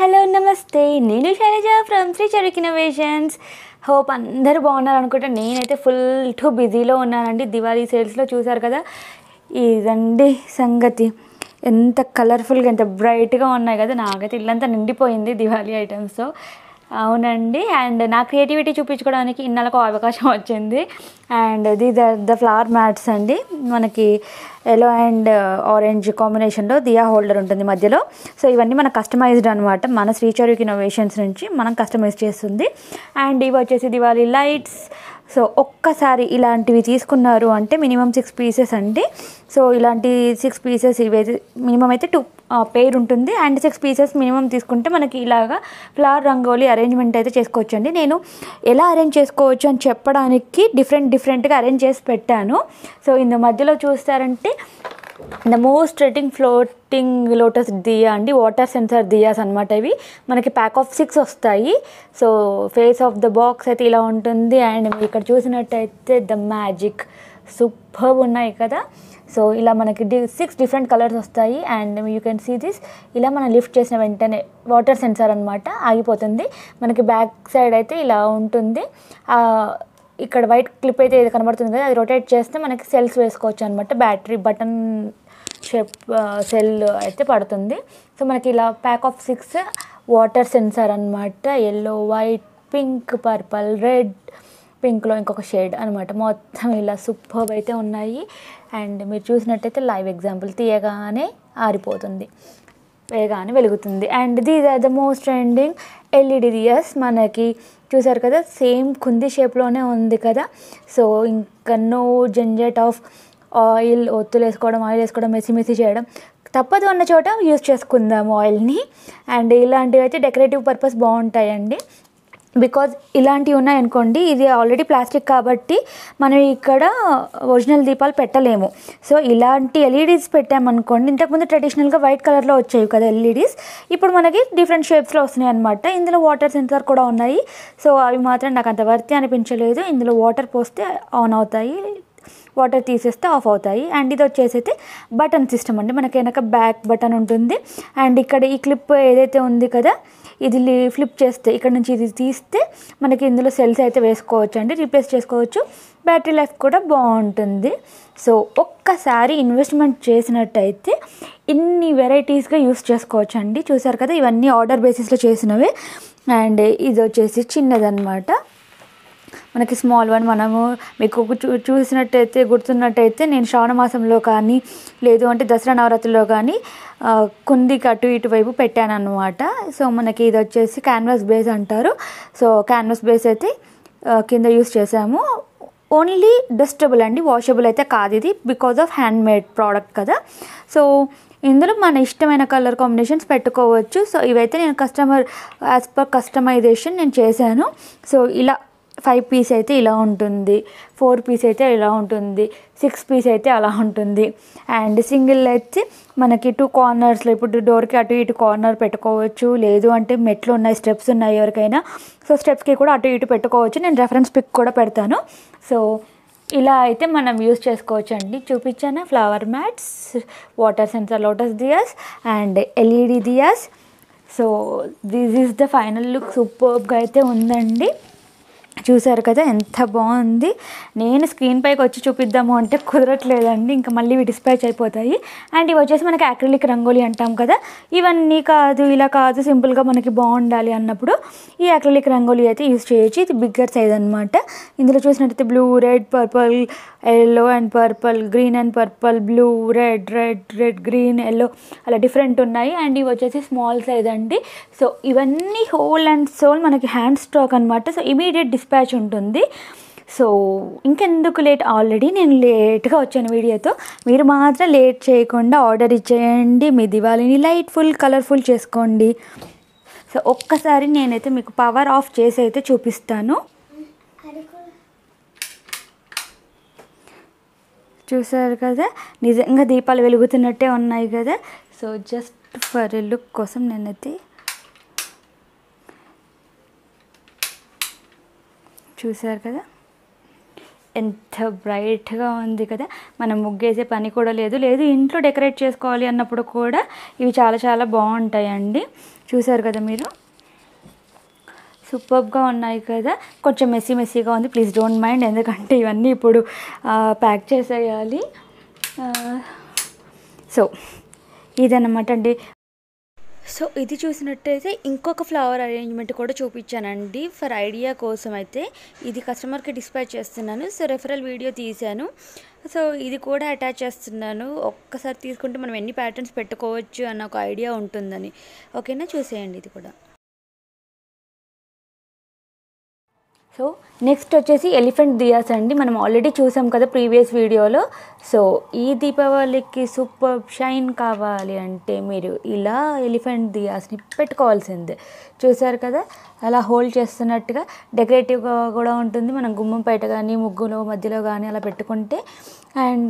hello నమస్తే నేను Sailaja from Sri Cheruk innovations hope అందరూ బాగున్నారు అనుకుంటా నేనైతే ఫుల్ టు బిజీలో ఉన్నానండి దివాళీ సేల్స్లో చూసారు కదా ఇదండి సంగతి ఎంత కలర్ఫుల్గా ఎంత బ్రైట్గా ఉన్నాయి కదా నాకైతే ఇల్లంతా నిండిపోయింది దివాళీ ఐటమ్స్తో అవునండి అండ్ నా క్రియేటివిటీ చూపించుకోవడానికి ఇన్నాళ్ళకు అవకాశం వచ్చింది and these are the flower mats అండి మనకి ఎల్లో అండ్ ఆరెంజ్ కాంబినేషన్లో దియా హోల్డర్ ఉంటుంది మధ్యలో సో ఇవన్నీ మన కస్టమైజ్డ్ అనమాట మన శ్రీచరుక్ ఇన్నోవేషన్స్ నుంచి మనం కస్టమైజ్ చేస్తుంది అండ్ ఇవి వచ్చేసి దివాళీ లైట్స్ సో ఒక్కసారి ఇలాంటివి తీసుకున్నారు అంటే మినిమం సిక్స్ పీసెస్ అండి సో ఇలాంటి సిక్స్ పీసెస్ ఇవైతే మినిమం అయితే టూ పేర్ ఉంటుంది అండ్ సిక్స్ పీసెస్ మినిమం తీసుకుంటే మనకి ఇలాగా ఫ్లవర్ రంగోలీ అరేంజ్మెంట్ అయితే చేసుకోవచ్చండి నేను ఎలా అరేంజ్ చేసుకోవచ్చు అని చెప్పడానికి డిఫరెంట్ డిఫరెంట్గా అరేంజ్ చేసి పెట్టాను సో ఇందు మధ్యలో చూస్తారంటే the most rating floating lotus diya అండి వాటర్ సెన్సార్ దియాస్ అనమాట ఇవి మనకి ప్యాక్ ఆఫ్ సిక్స్ వస్తాయి so face of the box అయితే ఇలా ఉంటుంది అండ్ మీరు ఇక్కడ చూసినట్టయితే ద మ్యాజిక్ సూపర్ ఉన్నాయి కదా సో ఇలా మనకి డి సిక్స్ డిఫరెంట్ కలర్స్ వస్తాయి and you can see this ఇలా మనం లిఫ్ట్ చేసిన వెంటనే వాటర్ సెన్సార్ అనమాట ఆగిపోతుంది మనకి బ్యాక్ సైడ్ అయితే ఇలా ఉంటుంది ఇక్కడ వైట్ క్లిప్ అయితే ఇది కనబడుతుంది కదా అది రొటేట్ చేస్తే మనకి సెల్స్ వేసుకోవచ్చు అనమాట బ్యాటరీ బటన్ షేప్ సెల్ అయితే పడుతుంది సో మనకి ఇలా pack of six water sensor అనమాట yellow white pink purple red పింక్లో ఇంకొక షేడ్ అనమాట మొత్తం ఇలా సూపర్బ్ అయితే ఉన్నాయి అండ్ మీరు చూసినట్టయితే లైవ్ ఎగ్జాంపుల్ తీయగానే ఆరిపోతుంది వేగానే వెలుగుతుంది and these are the most trending LED diyas మనకి చూసారు కదా సేమ్ కుంది షేప్లోనే ఉంది కదా సో ఇంకా నో జంజెట్ ఆఫ్ ఆయిల్ ఒత్తులు వేసుకోవడం ఆయిల్ వేసుకోవడం మెసి మెసి చేయడం తప్పదు అన్న చోట యూస్ చేసుకుందాము ఆయిల్ని అండ్ ఇలాంటివి అయితే డెకరేటివ్ పర్పస్ బాగుంటాయండి బికాజ్ ఇలాంటివి ఉన్నాయనుకోండి ఇది ఆల్రెడీ ప్లాస్టిక్ కాబట్టి మనం ఇక్కడ ఒరిజినల్ దీపాలు పెట్టలేము సో ఇలాంటి ఎల్ఈడీస్ పెట్టామనుకోండి ఇంతకుముందు ట్రెడిషనల్గా వైట్ కలర్లో వచ్చాయి కదా ఎల్ఈడీస్ ఇప్పుడు మనకి డిఫరెంట్ షేప్స్లో వస్తున్నాయి అనమాట ఇందులో వాటర్ సెన్సార్ కూడా ఉన్నాయి సో అవి మాత్రం నాకు అంత వర్తి అనిపించలేదు ఇందులో వాటర్ పోస్తే ఆన్ అవుతాయి వాటర్ తీసేస్తే ఆఫ్ అవుతాయి అండ్ ఇది వచ్చేసి అయితే బటన్ సిస్టమ్ అండి మనకి వెనక బ్యాక్ బటన్ ఉంటుంది అండ్ ఇక్కడ ఈ క్లిప్ ఏదైతే ఉంది కదా ఇది ఫ్లిప్ చేస్తే ఇక్కడ నుంచి ఇది తీస్తే మనకి ఇందులో సెల్స్ అయితే వేసుకోవచ్చు అండి రీప్లేస్ చేసుకోవచ్చు బ్యాటరీ లైఫ్ కూడా బాగుంటుంది సో ఒక్కసారి ఇన్వెస్ట్మెంట్ చేసినట్టయితే ఇన్ని వెరైటీస్గా యూస్ చేసుకోవచ్చు అండి చూసారు కదా ఇవన్నీ ఆర్డర్ బేసిస్లో చేసినవే అండ్ ఇది వచ్చేసి చిన్నదన్నమాట మనకి స్మాల్ వన్ మనము మీకు చూ చూసినట్టయితే గుర్తున్నట్టయితే నేను శ్రావణ మాసంలో కానీ లేదు అంటే దసరా నవరాత్రిలో కానీ కుందికి అటు ఇటు వైపు పెట్టాను అనమాట సో మనకి ఇది వచ్చేసి క్యాన్వాస్ బేస్ అంటారు సో క్యాన్వాస్ బేస్ అయితే కింద యూస్ చేసాము ఓన్లీ డస్టబుల్ అండి వాషబుల్ అయితే కాదు ఇది because of handmade product కదా సో ఇందులో మన ఇష్టమైన కలర్ కాంబినేషన్స్ పెట్టుకోవచ్చు సో ఇవైతే నేను కస్టమర్ యాజ్ పర్ కస్టమైజేషన్ నేను చేశాను సో ఇలా ఫైవ్ పీస్ అయితే ఇలా ఉంటుంది ఫోర్ పీస్ అయితే ఇలా ఉంటుంది సిక్స్ పీస్ అయితే అలా ఉంటుంది అండ్ సింగిల్ అయితే మనకి టూ కార్నర్స్లో ఇప్పుడు డోర్కి అటు ఇటు కార్నర్ పెట్టుకోవచ్చు లేదు అంటే మెట్లు ఉన్నాయి స్టెప్స్ ఉన్నాయి ఎవరికైనా సో స్టెప్స్కి కూడా అటు ఇటు పెట్టుకోవచ్చు నేను రెఫరెన్స్ పిక్ కూడా పెడతాను సో ఇలా అయితే మనం యూస్ చేసుకోవచ్చు అండి చూపించాను flower mats water sensor lotus diyas and LED diyas so this is the final look సూపర్గా అయితే ఉందండి చూసారు కదా ఎంత బాగుంది నేను స్క్రీన్ పైకి వచ్చి చూపిద్దాము అంటే కుదరట్లేదండి ఇంకా మళ్ళీ ఇవి డిస్పాచ్ అయిపోతాయి అండ్ ఇవి వచ్చేసి మనకి యాక్రిలిక్ రంగోలీ అంటాం కదా ఇవన్నీ కాదు ఇలా కాదు సింపుల్గా మనకి బాగుండాలి అన్నప్పుడు ఈ యాక్రిలిక్ రంగోలీ అయితే యూస్ చేయొచ్చు ఇది బిగ్గర్ సైజ్ అనమాట ఇందులో చూసినట్టయితే blue red purple yellow and purple green and purple blue red red red green yellow అలా డిఫరెంట్ ఉన్నాయి అండ్ ఇవి వచ్చేసి స్మాల్ సైజ్ అండి సో ఇవన్నీ హోల్ అండ్ సోల్ మనకి హ్యాండ్ స్టాక్ అనమాట సో ఇమీడియట్ డిస్పాచ్ ఉంటుంది సో ఇంకెందుకు లేట్ ఆల్రెడీ నేను లేట్గా వచ్చాను వీడియోతో మీరు మాత్రం లేట్ చేయకుండా ఆర్డర్ ఇచ్చేయండి మీ దివాళీని లైట్ఫుల్ కలర్ఫుల్ చేసుకోండి సో ఒక్కసారి నేనైతే మీకు పవర్ ఆఫ్ చేసి అయితే చూపిస్తాను చూసారు కదా నిజంగా దీపాలు వెలుగుతున్నట్టే ఉన్నాయి కదా సో జస్ట్ ఫర్ లుక్ కోసం నేనైతే చూసారు కదా ఎంత బ్రైట్గా ఉంది కదా మనం ముగ్గేసే పని కూడా లేదు లేదు ఇంట్లో డెకరేట్ చేసుకోవాలి అన్నప్పుడు కూడా ఇవి చాలా చాలా బాగుంటాయండి చూసారు కదా మీరు సూపర్గా ఉన్నాయి కదా కొంచెం మెస్సీ మెస్సీగా ఉంది ప్లీజ్ డోంట్ మైండ్ ఎందుకంటే ఇవన్నీ ఇప్పుడు ప్యాక్ చేసేయాలి సో ఇదన్నమాట అండి సో ఇది చూసినట్టయితే ఇంకొక ఫ్లవర్ అరేంజ్మెంట్ కూడా చూపించానండి ఫర్ ఐడియా కోసం అయితే ఇది కస్టమర్కి డిస్పాచ్ చేస్తున్నాను సో రెఫరల్ వీడియో తీశాను సో ఇది కూడా అటాచ్ చేస్తున్నాను ఒక్కసారి తీసుకుంటే మనం ఎన్ని ప్యాటర్న్స్ పెట్టుకోవచ్చు అన్న ఒక ఐడియా ఉంటుందని ఓకేనా చూసేయండి ఇది కూడా సో నెక్స్ట్ వచ్చేసి ఎలిఫెంట్ దియాస్ అండి మనం ఆల్రెడీ చూసాం కదా ప్రీవియస్ వీడియోలో సో ఈ దీపావళికి సూపర్ షైన్ కావాలి అంటే మీరు ఇలా ఎలిఫెంట్ దియాస్ని పెట్టుకోవాల్సిందే చూసారు కదా అలా హోల్డ్ చేస్తున్నట్టుగా డెకరేటివ్గా కూడా ఉంటుంది మనం గుమ్మం బయట కానీ ముగ్గులో మధ్యలో కానీ అలా పెట్టుకుంటే అండ్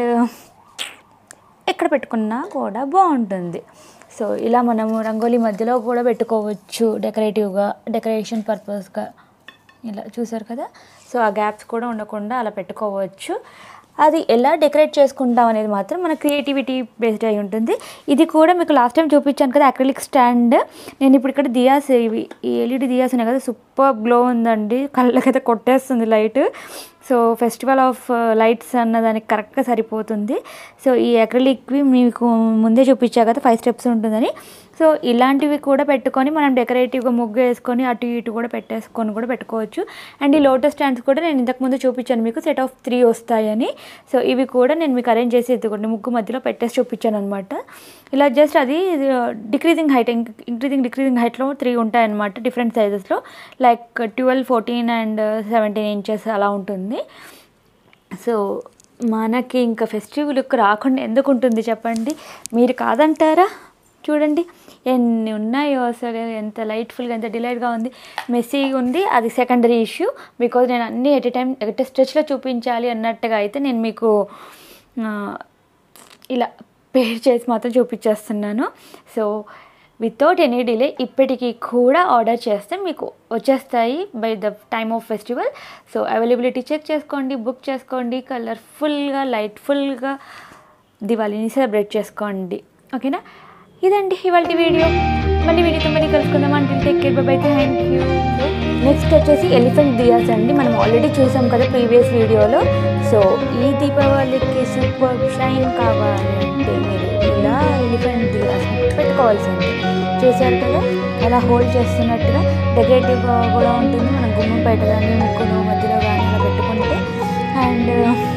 ఎక్కడ పెట్టుకున్నా కూడా బాగుంటుంది సో ఇలా మనము రంగోలీ మధ్యలో కూడా పెట్టుకోవచ్చు డెకరేటివ్గా డెకరేషన్ పర్పస్గా ఇలా చూసారు కదా సో ఆ గ్యాప్స్ కూడా ఉండకుండా అలా పెట్టుకోవచ్చు అది ఎలా డెకరేట్ చేసుకుంటాం అనేది మాత్రం మన క్రియేటివిటీ బేస్డ్ అయి ఉంటుంది ఇది కూడా మీకు లాస్ట్ టైం చూపించాను కదా అక్రిలిక్ స్టాండ్ నేను ఇప్పుడు ఇక్కడ దియాస్ ఇవి ఈ ఎల్ఈడి దియాస్ ఉన్నాయి కదా సూపర్ గ్లో ఉందండి కళ్ళకైతే కొట్టేస్తుంది light so festival of lights అన్న దానికి కరెక్ట్గా సరిపోతుంది సో ఈ అక్రిలిక్వి మీకు ముందే చూపించా కదా ఫైవ్ స్టెప్స్ ఉంటుందని సో ఇలాంటివి కూడా పెట్టుకొని మనం డెకరేటివ్గా ముగ్గు వేసుకొని అటు ఇటు కూడా పెట్టేసుకొని కూడా పెట్టుకోవచ్చు అండ్ ఈ లోటస్ స్టాండ్స్ కూడా నేను ఇంతకుముందు చూపించాను మీకు సెట్ ఆఫ్ త్రీ వస్తాయని సో ఇవి కూడా నేను మీకు అరేంజ్ చేసి ఎత్తుకోండి ముగ్గు మధ్యలో పెట్టేసి చూపించాను అనమాట ఇలా జస్ట్ అది డిక్రీజింగ్ హైట్ ఇంక్రీజింగ్ డిక్రీజింగ్ హైట్లో త్రీ ఉంటాయన్నమాట డిఫరెంట్ సైజెస్లో like twelve fourteen and seventeen inches అలా ఉంటుంది సో మనకి ఇంకా ఫెస్టివల్ లుక్ రాకుండా ఎందుకు ఉంటుంది చెప్పండి మీరు కాదంటారా చూడండి ఎన్ని ఉన్నాయో అసలు ఎంత లైట్ఫుల్గా ఎంత డిలైట్గా ఉంది మెస్సీ ఉంది అది సెకండరీ ఇష్యూ బికాజ్ నేను అన్ని ఎట్ టైం ఎట్ స్ట్రెచ్లో చూపించాలి అన్నట్టుగా అయితే నేను మీకు ఆ, ఇలా పేర్ చేసి మాత్రం చూపించేస్తున్నాను సో వితౌట్ ఎనీ డిలే ఇప్పటికీ కూడా ఆర్డర్ చేస్తే మీకు వచ్చేస్తాయి by the time of festival so availability check చేసుకోండి బుక్ చేసుకోండి కలర్ఫుల్గా లైట్ఫుల్గా దివాళీని సెలబ్రేట్ చేసుకోండి ఓకేనా ఇదండి ఇవాళ వీడియో మళ్ళీ వీడియోతో మళ్ళీ కలుసుకుందాం అంటే take care bye thank you next వచ్చేసి ఎలిఫెంట్ దియాస్ అండి మనం ఆల్రెడీ చూసాం కదా ప్రీవియస్ వీడియోలో సో ఈ దీపావళికి సూపర్ షైన్ కావాలి అంటే మీరు ఇలా ఎలిఫెంట్ దియాస్ పెట్టుకోవాల్సింది చూసారు కదా అలా హోల్డ్ చేస్తున్నట్టుగా డెకరేటివ్గా కూడా ఉంటుంది మనం గుమ్మం బయట కానీ ముక్కులో మధ్యలో కానీ అలా పెట్టుకుంటే అండ్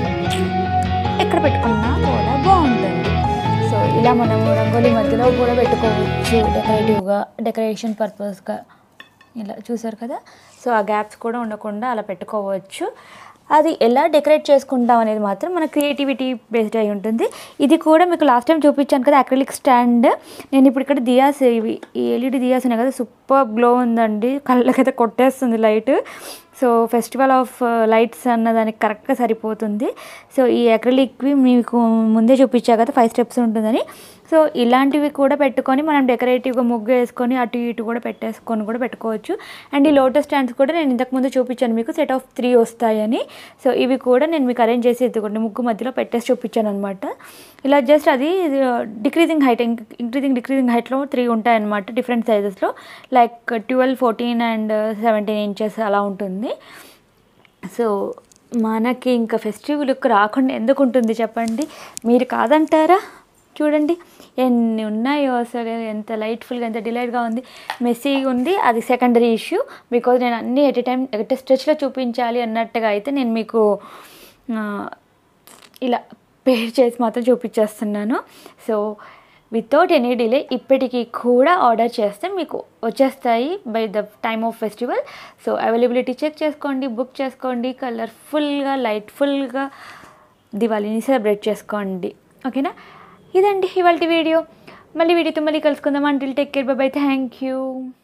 ఎక్కడ పెట్టుకున్నా కూడా బాగుంటుంది సో ఇలా మనము రంగోలీ మధ్యలో కూడా పెట్టుకోవచ్చు డెకరేటివ్గా డెకరేషన్ పర్పస్గా ఇలా చూసారు కదా సో ఆ గ్యాప్స్ కూడా ఉండకుండా అలా పెట్టుకోవచ్చు అది ఎలా డెకరేట్ చేసుకుంటాం అనేది మాత్రం మన క్రియేటివిటీ బేస్డ్ అయి ఉంటుంది ఇది కూడా మీకు లాస్ట్ టైం చూపించాను కదా అక్రిలిక్ స్టాండ్ నేను ఇప్పుడు ఇక్కడ దియాస్ ఇవి ఈ ఎల్ఈడి దియాస్ ఉన్నాయి కదా సూపర్ గ్లో ఉందండి కళ్ళకైతే కొట్టేస్తుంది light so festival of lights అన్న దానికి కరెక్ట్గా సరిపోతుంది సో ఈ అక్రిలిక్వి మీకు ముందే చూపించా కదా ఫైవ్ స్టెప్స్ ఉంటుందని సో ఇలాంటివి కూడా పెట్టుకొని మనం డెకరేటివ్గా ముగ్గు వేసుకొని అటు ఇటు కూడా పెట్టేసుకొని కూడా పెట్టుకోవచ్చు అండ్ ఈ లోటస్ స్టాండ్స్ కూడా నేను ఇంతకుముందు చూపించాను మీకు సెట్ ఆఫ్ త్రీ వస్తాయని సో ఇవి కూడా నేను మీకు అరేంజ్ చేసి ఎత్తుకోండి ముగ్గు మధ్యలో పెట్టేసి చూపించాను అనమాట ఇలా జస్ట్ అది డిక్రీజింగ్ హైట్ ఇంక్రీజింగ్ డిక్రీజింగ్ హైట్లో త్రీ ఉంటాయన్నమాట డిఫరెంట్ సైజెస్లో like twelve fourteen and seventeen inches అలా ఉంటుంది సో మనకి ఇంకా ఫెస్టివల్ లుక్ రాకుండా ఎందుకు ఉంటుంది చెప్పండి మీరు కాదంటారా చూడండి ఎన్ని ఉన్నాయో అసలు ఎంత లైట్ఫుల్గా ఎంత డిలైట్గా ఉంది మెస్సీ ఉంది అది సెకండరీ ఇష్యూ బికాజ్ నేను అన్ని ఎట్ టైం ఎట్ స్ట్రెచ్లో చూపించాలి అన్నట్టుగా అయితే నేను మీకు ఆ, ఇలా పేర్ చేసి మాత్రం చూపించేస్తున్నాను సో వితౌట్ ఎనీ డిలే ఇప్పటికీ కూడా ఆర్డర్ చేస్తే మీకు వచ్చేస్తాయి by the time of festival so availability check చేసుకోండి బుక్ చేసుకోండి కలర్ఫుల్గా లైట్ఫుల్గా దివాళీని సెలబ్రేట్ చేసుకోండి ఓకేనా ఇదండి ఇవాళ వీడియో మళ్ళీ వీడియోతో మళ్ళీ కలుసుకుందాం అంటే take care bye thank you